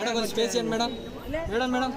madam కొంచెం space ఇవ్వండి madam madam madam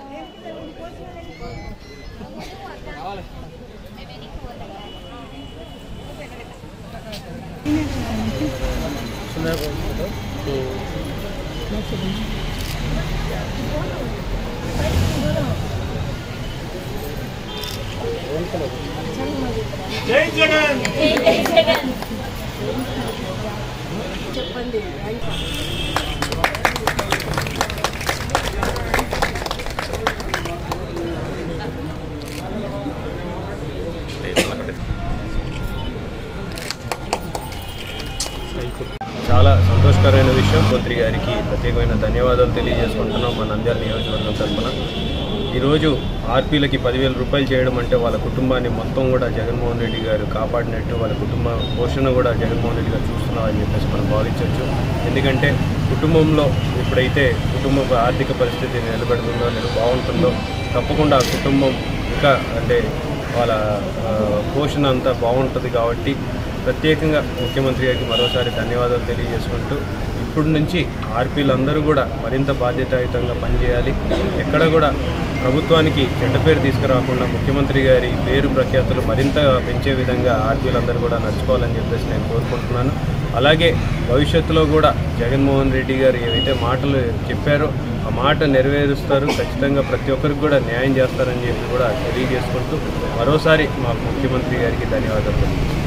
చాలా సంతోషకరమైన విషయం మంత్రి గారికి ప్రత్యేకమైన ధన్యవాదాలు తెలియజేసుకుంటున్నాం మన నంద్యాల నియోజకవర్గం తరఫున ఈరోజు ఆర్పీలకి పదివేల రూపాయలు చేయడం అంటే వాళ్ళ కుటుంబాన్ని మొత్తం కూడా జగన్మోహన్ రెడ్డి గారు కాపాడినట్టు వాళ్ళ కుటుంబ పోషణ కూడా జగన్మోహన్ రెడ్డి గారు చూస్తున్నారని చెప్పేసి మనం భావించవచ్చు ఎందుకంటే కుటుంబంలో ఎప్పుడైతే కుటుంబ ఆర్థిక పరిస్థితి నిలబెడుతుందో లేదా బాగుంటుందో తప్పకుండా ఆ కుటుంబం ఇంకా అంటే వాళ్ళ ఆ, పోషణ అంతా బాగుంటుంది కాబట్టి ప్రత్యేకంగా ముఖ్యమంత్రి గారికి మరోసారి ధన్యవాదాలు తెలియజేసుకుంటూ ఇప్పటి నుంచి ఆర్పీలు అందరూ కూడా మరింత బాధ్యతాయుతంగా పనిచేయాలి ఎక్కడ కూడా ప్రభుత్వానికి చెడ్డ పేరు తీసుకురాకుండా ముఖ్యమంత్రి గారి పేరు ప్రఖ్యాతులు మరింత పెంచే విధంగా ఆర్పీలందరూ కూడా నడుచుకోవాలని చెప్పేసి నేను కోరుకుంటున్నాను అలాగే భవిష్యత్తులో కూడా జగన్మోహన్ రెడ్డి గారు ఏవైతే మాటలు చెప్పారో ఆ మాట నెరవేరుస్తారు ఖచ్చితంగా ప్రతి ఒక్కరికి కూడా న్యాయం చేస్తారని చెప్పి కూడా తెలియజేసుకుంటూ మరోసారి మా ముఖ్యమంత్రి గారికి ధన్యవాదాలు